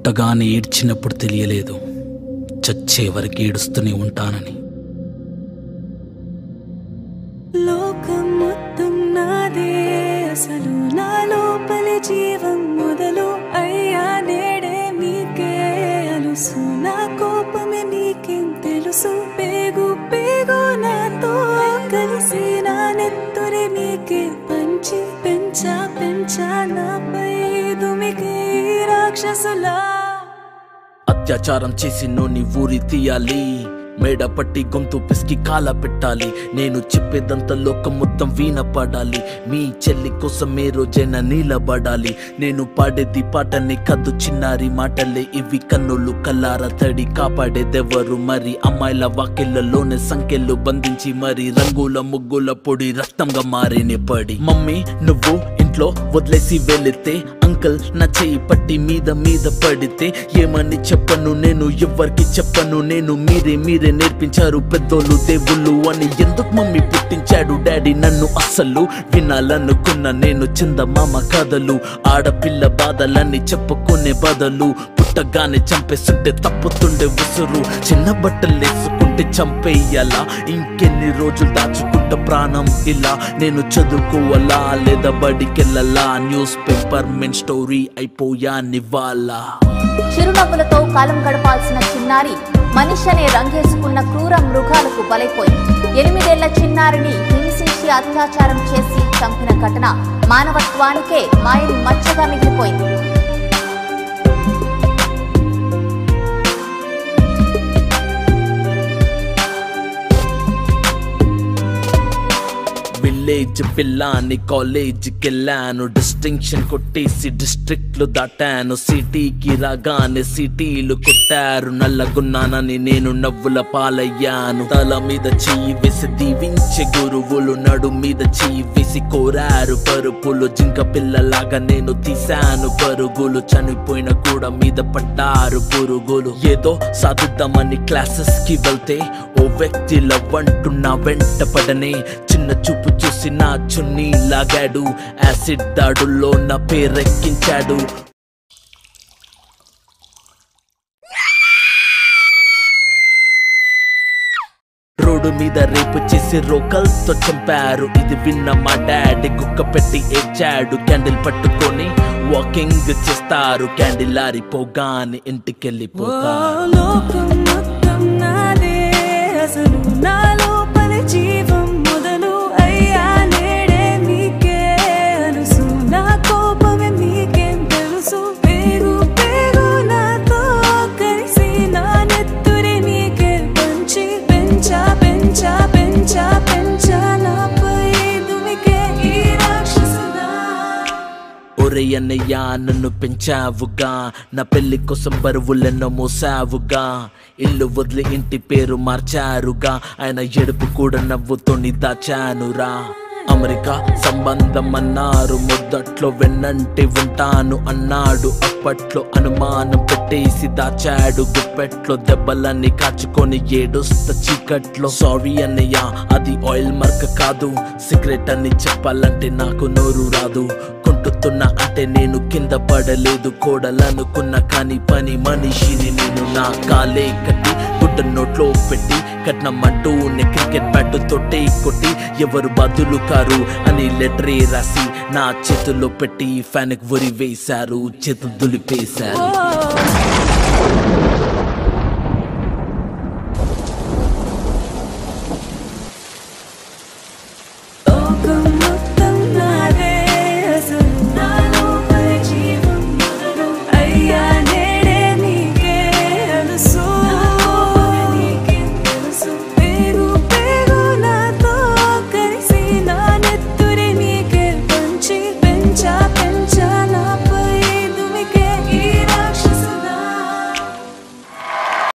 పుట్టగానే ఏడ్చినప్పుడు తెలియలేదు చచ్చే వరకు ఏడుస్తూనే ఉంటానని లోకం మొత్తం నాదే అసలు నా లోపలి జీవం మొదలు అయ్యా నేడే మీకే అలుసు నా కోపమే మీకేం తెలుసు పేగు పేగు నాతో కలిసి నా నెత్తురే మీకే పంచి పెంచా పెంచా నాపై దుమికి రాక్షసులా అత్యాచారం చేసి నోని ఊరి తీయాలి మేడ పట్టి గొంతు పిసికి కాల పెట్టాలి నేను చెప్పేదంతా లోకం మొత్తం వీణ పడాలి మీ చెల్లి కోసం ఏ రోజైనా నిలబడాలి నేను పాడేది పాటని కద్దు చిన్నారి మాటలే ఇవి కన్నులు కల్లార తడి కాపాడేదెవరు మరి అమ్మాయిల వాకిళ్లలోనే సంఖ్యలు బంధించి మరి రంగుల ముగ్గుల పొడి రక్తంగా మారేనే పడి మమ్మీ నువ్వు ఇంట్లో వదిలేసి వెళితే అంకల్ నా చేయి పట్టి మీద మీద పడితే ఏమని చెప్పను నేను ఎవ్వరికి చెప్పను నేను మీరే మీరే నేర్పించారు పెద్దోళ్ళు దేవుళ్ళు అని ఎందుకు మమ్మీ పుట్టించాడు డాడీ నన్ను అస్సలు వినాలనుకున్న నేను చందమామ కథలు ఆడపిల్ల బాధలన్నీ చెప్పుకునే బదులు పుట్టగానే చంపేస్తుంటే తప్పుతుండే ఉసురు చిన్న బట్టలు వేసుకుంటే చంపేయాలా ఇంకెన్ని రోజులు దాచుకుంటా ప్రాణం ఇలా నేను చదువుకోవాలా లేదా బడికెళ్ళాలా న్యూస్ పేపర్ మెన్ స్టోరీ అయిపోయా నివాలా చిరునవ్వులతో కాలం గడపాల్సిన చిన్నారి మనిషి అనే రంగేసుకున్న క్రూర మృగాలకు బలైపోయింది ఎనిమిదేళ్ల చిన్నారిని హింసించి అత్యాచారం చేసి చంపిన ఘటన మానవత్వానికే మాయని మచ్చగా మిగిలిపోయింది విలేజ్ పిల్లాని కాలేజీకి వెళ్ళాను డిస్టింక్షన్ కొట్టేసి డిస్ట్రిక్ట్లు దాటాను సిటీకి రాగానే సిటీలు కొట్టారు నల్లగున్నానని నేను నవ్వుల పాలయ్యాను తల మీద చెయ్యి వేసి దీవించే గురువులు నడు మీద చెయ్యి వేసి కోరారు పరుపులు జింక పిల్లలాగా నేను తీశాను పరుగులు చనిపోయిన కూడా మీద పడ్డారు పురుగులు ఏదో సాధిద్దామని క్లాసెస్ కి వెళ్తే ఓ వ్యక్తి లవ్ అంటూ నా వెంట పడనే చిన్న చూపు చూసి నా చున్నీ లాగాడు యాసిడ్ దాడుల్లో నా పేరెక్కించాడు రోడ్డు మీద రేపు చేసి రోకల్తో చంపారు ఇది విన్న మా డాడీ కుక్క పెట్టి ఏడ్చాడు క్యాండిల్ పట్టుకొని వాకింగ్ చేస్తారు క్యాండిల్ ఆరిపోగానే ఇంటికెళ్ళిపోతారు లోకం మొత్తం నాదే అసలు నా లోపలి జీవం మొదలు అయ్యా నేడే మీకే అలుసు నా కోపమే మీకేం తెలుసు పేగు పేగు నాతో కలిసి నా నెత్తురి నీకే పంచి పెంచా పెంచా పెంచా పెంచా నాపై దుమికే ఈ రాక్షసులా ఒరే అన్నయ్య నన్ను పెంచావుగా నా పెళ్లి కోసం బరువులెన్నో మోసావుగా ఇల్లు వదిలి ఇంటి పేరు మార్చారుగా ఆయన ఎడుపు కూడా నవ్వుతోని దాచానురా అమెరికా సంబంధం అన్నారు మొదట్లో వెన్నంటి ఉంటాను అన్నాడు అప్పట్లో అనుమానం పెట్టేసి దాచాడు గుప్పెట్లో దెబ్బలన్నీ కాచుకొని ఏడుస్త చీకట్లో సారీ అన్నయ్య అది ఆయిల్ మర్క కాదు సిగరెట్ అని చెప్పాలంటే నాకు నోరు రాదు కొంటుతున్నా అంటే నేను కింద పడలేదు కోడలనుకున్నా కానీ పని మనిషిని నేను నా కాలే కట్టి గుడ్డ నోట్లో పెట్టి కట్నమంటూ నే క్రికెట్ బ్యాట్ తోటే కొట్టి ఎవరు బదులు కారు అని లెటరే రాసి నా చేతుల్లో పెట్టి ఫ్యాన్కి ఉరి వేశారు చేతులు దులిపేశారు ఓ